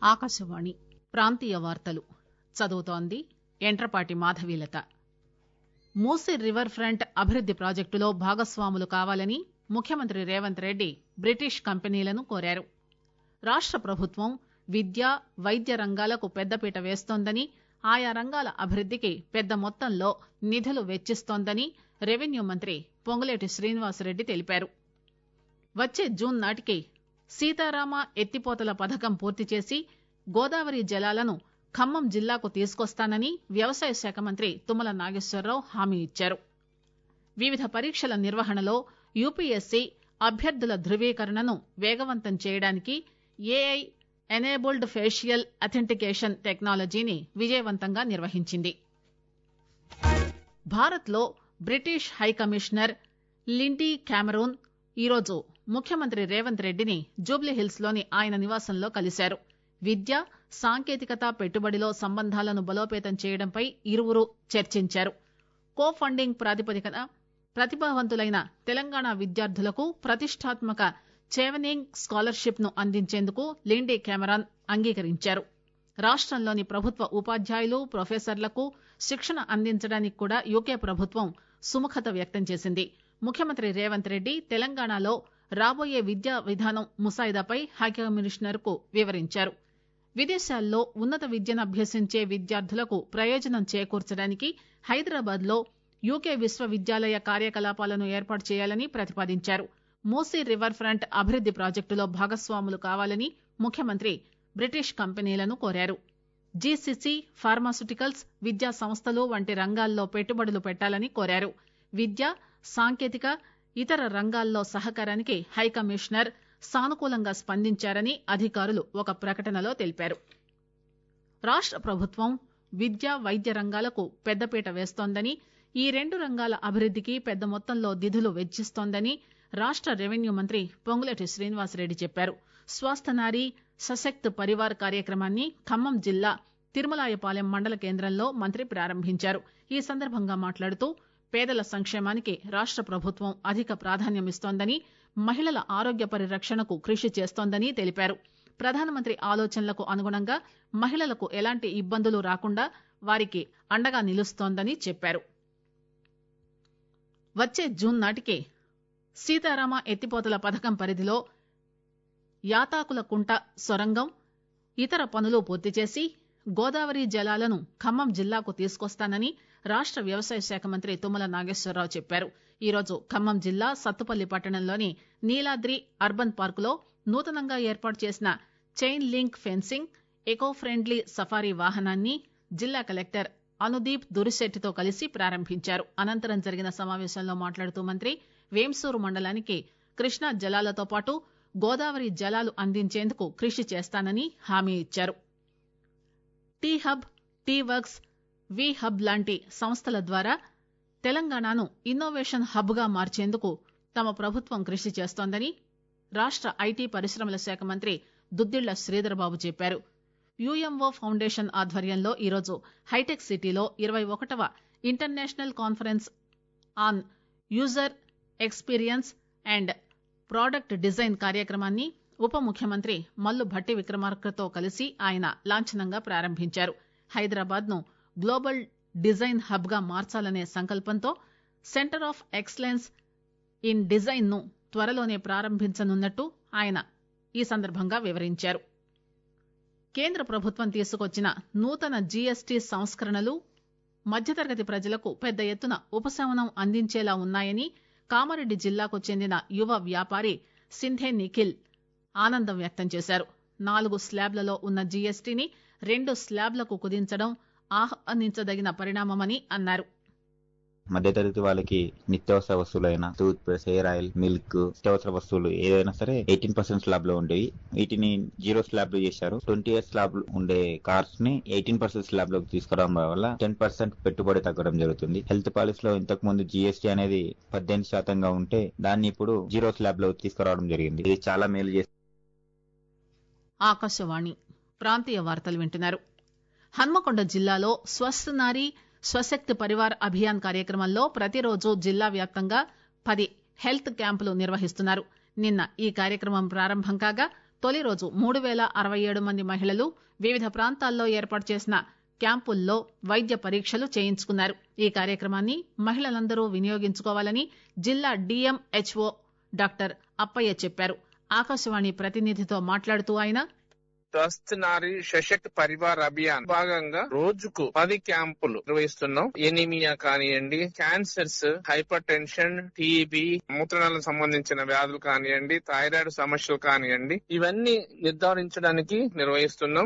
ఆకాశవాణి ప్రాంతీయ వార్తలు చదువుతోంది యంట్రపాటి మాధవీలత మూసీ రివర్ ఫ్రంట్ అభివృద్ది ప్రాజెక్టులో భాగస్వాములు కావాలని ముఖ్యమంత్రి రేవంత్ రెడ్డి బ్రిటిష్ కంపెనీలను కోరారు రాష్ట ప్రభుత్వం విద్య వైద్య రంగాలకు పెద్దపీట వేస్తోందని ఆయా రంగాల అభివృద్దికి పెద్ద మొత్తంలో నిధులు వెచ్చిస్తోందని రెవెన్యూ మంత్రి పొంగులేటి శ్రీనివాసరెడ్డి తెలిపారు వచ్చే జూన్ నాటికి సీతారామ ఎత్తిపోతల పథకం పూర్తి చేసి గోదావరి జలాలను ఖమ్మం జిల్లాకు తీసుకొస్తానని వ్యవసాయ శాఖ మంత్రి తుమ్మల నాగేశ్వరరావు హామీ ఇచ్చారు వివిధ పరీక్షల నిర్వహణలో యూపీఎస్సీ అభ్యర్థుల ధృవీకరణను వేగవంతం చేయడానికి ఏఐ ఎనేబుల్డ్ ఫేషియల్ అథెంటికేషన్ టెక్నాలజీని విజయవంతంగా నిర్వహించింది భారత్ లో బ్రిటిష్ హైకమిషనర్ లిండీ క్యామరూన్ ఈరోజు ముఖ్యమంత్రి రేవంత్ రెడ్డిని జూబ్లీహిల్స్ లోని ఆయన నివాసంలో కలిశారు విద్య సాంకేతికత పెట్టుబడిలో సంబంధాలను బలోపేతం చేయడంపై ఇరువురు చర్చించారు కో ఫండింగ్ ప్రాతిపదికన ప్రతిభావంతులైన తెలంగాణ విద్యార్థులకు ప్రతిష్టాత్మక చెవెనింగ్ స్కాలర్షిప్ ను అందించేందుకు లిండీ కెమెరాన్ అంగీకరించారు రాష్టంలోని ప్రభుత్వ ఉపాధ్యాయులు ప్రొఫెసర్లకు శిక్షణ అందించడానికి కూడా యూకే ప్రభుత్వం సుముఖత వ్యక్తం చేసింది ముఖ్యమంత్రి రేవంత్ రెడ్డి తెలంగాణలో రాబోయే విద్యా విధానం ముసాయిదాపై హైకమిషనర్ కు వివరించారు విదేశాల్లో ఉన్నత విద్యను అభ్యసించే విద్యార్థులకు ప్రయోజనం చేకూర్చడానికి హైదరాబాద్ లో యూకే విశ్వవిద్యాలయ కార్యకలాపాలను ఏర్పాటు చేయాలని ప్రతిపాదించారు మూసీ రివర్ ఫ్రంట్ అభివృద్ది ప్రాజెక్టులో భాగస్వాములు కావాలని ముఖ్యమంత్రి బ్రిటిష్ కంపెనీలను కోరారు జీసీసీ ఫార్మాస్యూటికల్స్ విద్యా సంస్థలు వంటి రంగాల్లో పెట్టుబడులు పెట్టాలని కోరారు విద్య సాంకేతిక ఇతర రంగాల్లో సహకారానికి హైకమిషనర్ సానుకూలంగా స్పందించారని అధికారులు ఒక ప్రకటనలో తెలిపారు రాష్ట ప్రభుత్వం విద్య వైద్య రంగాలకు పెద్దపీట వేస్తోందని ఈ రెండు రంగాల అభివృద్దికి పెద్ద మొత్తంలో నిధులు వెచ్చిస్తోందని రాష్ట రెవెన్యూ మంత్రి పొంగులేటి శ్రీనివాసరెడ్డి చెప్పారు స్వస్థ నారీ సశక్త్ పరివార్ కార్యక్రమాన్ని ఖమ్మం జిల్లా తిరుమలాయపాలెం మండల కేంద్రంలో మంత్రి ప్రారంభించారు ఈ సందర్భంగా మాట్లాడుతూ పేదల సంక్షేమానికి రాష్ట ప్రభుత్వం అధిక ప్రాధాన్యమిస్తోందని మహిళల ఆరోగ్య పరిరక్షణకు కృషి చేస్తోందని తెలిపారు ప్రధానమంత్రి ఆలోచనలకు అనుగుణంగా మహిళలకు ఎలాంటి ఇబ్బందులు రాకుండా వారికి అండగా నిలుస్తోందని చెప్పారు వచ్చే జూన్ నాటికి సీతారామ ఎత్తిపోతల పథకం పరిధిలో యాతాకుల కుంట సొరంగం ఇతర పనులు పూర్తి చేసి గోదావరి జలాలను ఖమ్మం జిల్లాకు తీసుకొస్తానని రాష్ట వ్యవసాయ శాఖ మంత్రి తుమ్మల నాగేశ్వరరావు చెప్పారు ఈరోజు ఖమ్మం జిల్లా సత్తుపల్లి పట్టణంలోని నీలాద్రి అర్బన్ పార్కులో నూతనంగా ఏర్పాటు చేసిన chain link fencing eco friendly safari వాహనాన్ని జిల్లా కలెక్టర్ అనుదీప్ దురిశెట్టితో కలిసి ప్రారంభించారు అనంతరం జరిగిన సమావేశంలో మాట్లాడుతూ మంత్రి వేంసూరు మండలానికి కృష్ణా జలాలతో పాటు గోదావరి జలాలు అందించేందుకు కృషి చేస్తానని హామీ ఇచ్చారు T hub T works we hub లాంటి సంస్థల ద్వారా తెలంగాణను ఇన్నోవేషన్ హబ్ గా మార్చేందుకు తమ ప్రభుత్వం కృషి చేస్తోందని రాష్ట ఐటీ పరిశ్రమల శాఖ మంత్రి దుద్దిళ్ల శ్రీధర్బాబు చెప్పారు యుఎంఓ ఫౌండేషన్ ఆధ్వర్యంలో ఈరోజు హైటెక్ సిటీలో ఇరవై ఒకటవ international conference on user experience and product design కార్యక్రమాన్ని ఉప ముఖ్యమంత్రి మల్లు భట్టి విక్రమార్కతో కలిసి ఆయన లాంఛనంగా ప్రారంభించారు హైదరాబాద్ ను గ్లోబల్ డిజైన్ హబ్ గా మార్చాలనే సంకల్పంతో centre of excellence in design ను త్వరలోనే ప్రారంభించనున్నట్టు ఆయన ఈ సందర్భంగా వివరించారు కేంద్ర ప్రభుత్వం తీసుకొచ్చిన నూతన జీఎస్టీ సంస్కరణలు మధ్యతరగతి ప్రజలకు పెద్ద ఎత్తున ఉపశమనం అందించేలా ఉన్నాయని కామారెడ్డి జిల్లాకు చెందిన యువ వ్యాపారి సింధే నిఖిల్ ఆనందం వ్యక్తం చేశారు నాలుగు స్లాబ్లలో ఉన్న జీఎస్టీని రెండు స్లాబ్లకు కుదించడం ఆహ్వానించదగిన పరిణామమని అన్నారు మధ్యతరగతి వాళ్ళకి నిత్యావసర వస్తువులైన toothbrush hair oil milk నిత్యావసర వస్తువులు ఏదైనా సరే ఎయిటీన్ పర్సెంట్ స్లాబ్ లో ఉండేవి వీటిని జీరో స్లాబ్ లో చేశారు ట్వంటీ ఇయర్స్ స్లాబ్ ఉండే కార్స్ ని ఎయిటీన్ పర్సెంట్ స్లాబ్ లోకి తీసుకురావడం వల్ల టెన్ పర్సెంట్ పెట్టుబడి తగ్గడం జరుగుతుంది హెల్త్ పాలసీలో ఇంతకు ముందు జీఎస్టీ అనేది పద్దెనిమిది శాతంగా ఉంటే దాన్ని ఇప్పుడు జీరో స్లాబ్ లో తీసుకురావడం జరిగింది ఇది చాలా మేలు చేస్తుంది ఆకాశవాణి ప్రాంతీయ వార్తలు వింటున్నారు హన్మకొండ జిల్లాలో స్వస్థ నారీ స్వశక్తి పరివార్ అభియాన్ కార్యక్రమంలో ప్రతిరోజు జిల్లా వ్యాప్తంగా పది హెల్త్ క్యాంపులు నిర్వహిస్తున్నారు నిన్న ఈ కార్యక్రమం ప్రారంభం కాగా తొలి రోజు మూడు పేల అరవై ఏడు మంది మహిళలు వివిధ ప్రాంతాల్లో ఏర్పాటు చేసిన క్యాంపుల్లో వైద్య పరీక్షలు చేయించుకున్నారు ఈ కార్యక్రమాన్ని మహిళలందరూ వినియోగించుకోవాలని జిల్లా డిఎంహెచ్ఓ డాక్టర్ అప్పయ్య చెప్పారు ఆకాశవాణి ప్రతినిధితో మాట్లాడుతూ ఆయన స్వస్థ్ నారి సశక్త్ పరివార్ అభియాన్ భాగంగా రోజుకు పది క్యాంపులు నిర్వహిస్తున్నాం ఎనిమియా కానివ్వండి క్యాన్సర్స్ హైపర్ టెన్షన్ టీబీ మూత్రనాలకు సంబంధించిన వ్యాధులు కానివ్వండి థైరాయిడ్ సమస్యలు కానివ్వండి ఇవన్నీ నిర్ధారించడానికి నిర్వహిస్తున్నాం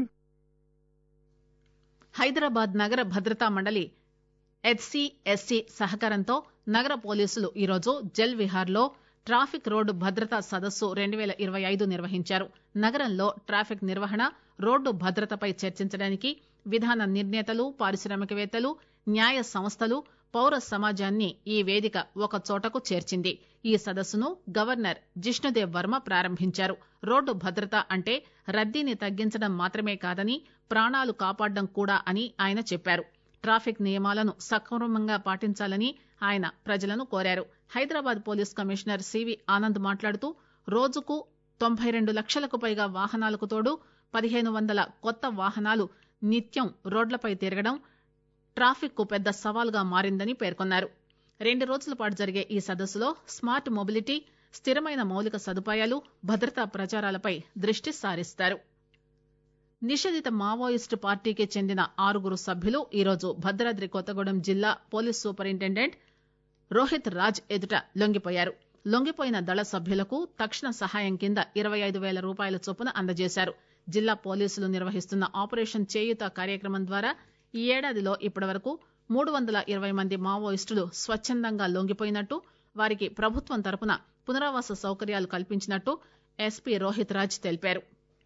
హైదరాబాద్ నగర భద్రతా మండలి హెచ్సిఎస్సి సహకారంతో నగర పోలీసులు ఈరోజు జల్ విహార్లో ట్రాఫిక్ రోడ్డు భద్రతా సదస్సు రెండు పేల ఇరవై ఐదు నిర్వహించారు నగరంలో ట్రాఫిక్ నిర్వహణ రోడ్డు భద్రతపై చర్చించడానికి విధాన నిర్ణేతలు పారిశ్రామికవేత్తలు న్యాయ సంస్థలు పౌర సమాజాన్ని ఈ వేదిక ఒక చోటకు చేర్చింది ఈ సదస్సును గవర్నర్ జిష్ణుదేవ్ వర్మ ప్రారంభించారు రోడ్డు భద్రత అంటే రద్దీని తగ్గించడం మాత్రమే కాదని ప్రాణాలు కాపాడడం కూడా అని ఆయన చెప్పారు ట్రాఫిక్ నియమాలను సక్రమంగా పాటించాలని ఆయన ప్రజలను కోరారు Hyderabad police commissioner CV Anand మాట్లాడుతూ రోజుకు తొంభై రెండు లక్షలకు పైగా వాహనాలకు తోడు పదిహేను వందల కొత్త వాహనాలు నిత్యం రోడ్లపై తిరగడం ట్రాఫిక్ కు పెద్ద సవాల్గా మారిందని పేర్కొన్నారు రెండు రోజుల పాటు జరిగే ఈ సదస్సులో స్మార్ట్ మొబిలిటీ స్థిరమైన మౌలిక సదుపాయాలు భద్రతా ప్రచారాలపై దృష్టి సారిస్తారు నిషేధిత మావోయిస్టు పార్టీకి చెందిన ఆరుగురు సభ్యులు ఈరోజు భద్రాద్రి కొత్తగూడెం జిల్లా పోలీస్ సూపరింటెండెంట్ రోహిత్ రాజ్ ఎదుట లొంగిపోయారు లొంగిపోయిన దళ సభ్యులకు తక్షణ సహాయం కింద ఇరవై ఐదు పేల రూపాయల చొప్పున అందజేశారు జిల్లా పోలీసులు నిర్వహిస్తున్న ఆపరేషన్ చేయుత కార్యక్రమం ద్వారా ఈ ఏడాదిలో ఇప్పటివరకు మూడు వందల ఇరవై మంది మావోయిస్టులు స్వచ్చందంగా లొంగిపోయినట్టు వారికి ప్రభుత్వం తరపున పునరావాస సౌకర్యాలు కల్పించినట్టు ఎస్పీ రోహిత్ రాజ్ తెలిపారు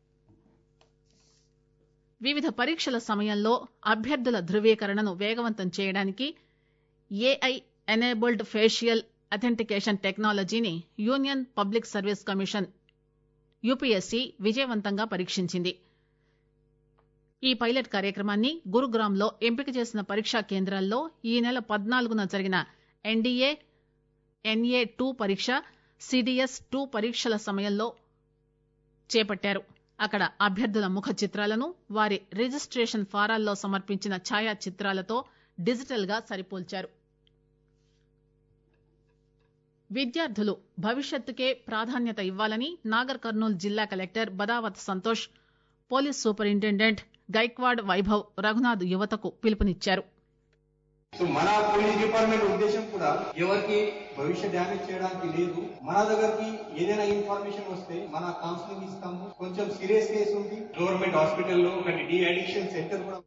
వివిధ పరీక్షల సమయంలో అభ్యర్థుల ధృవీకరణను వేగవంతం చేయడానికి ఏఐ ఎనేబుల్డ్ ఫేషియల్ అథెంటికేషన్ టెక్నాలజీని union public service commission UPSC విజయవంతంగా పరీక్షించింది ఈ పైలట్ కార్యక్రమాన్ని గురుగ్రామ్ లో ఎంపిక చేసిన పరీక్షా కేంద్రాల్లో ఈ నెల పద్నాలుగున జరిగిన ఎన్డీఏ ఎన్ఏ టూ పరీక్ష సిడిఎస్ టూ పరీక్షల సమయంలో చేపట్టారు అక్కడ అభ్యర్థుల ముఖ చిత్రాలను వారి రిజిస్ట్రేషన్ ఫారాల్లో సమర్పించిన ఛాయా చిత్రాలతో డిజిటల్ గా సరిపోల్చారు విద్యార్థులు భవిష్యత్తుకే ప్రాధాన్యత ఇవ్వాలని నాగర్ కర్నూలు జిల్లా collector Badavath Santosh police superintendent Gaikwad Vaibhav Raghunath యువతకు పిలుపునిచ్చారు సో మన పోలీస్ డిపార్ట్మెంట్ ఉద్దేశం కూడా ఎవరికి భవిష్య డ్యామేజ్ చేయడానికి లేదు మన దగ్గరికి ఏదైనా ఇన్ఫర్మేషన్ వస్తే మన కౌన్సిలింగ్ ఇస్తాము కొంచెం సీరియస్ కేసు ఉంది గవర్నమెంట్ హాస్పిటల్లో ఒక డి అడిక్షన్ సెంటర్ కూడా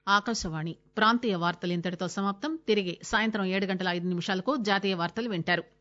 ఆకాశవాణి ప్రాంతీయ వార్తలు ఇంతటితో సమాప్తం తిరిగి సాయంత్రం ఏడు గంటల ఐదు నిమిషాలకు జాతీయ వార్తలు వింటారు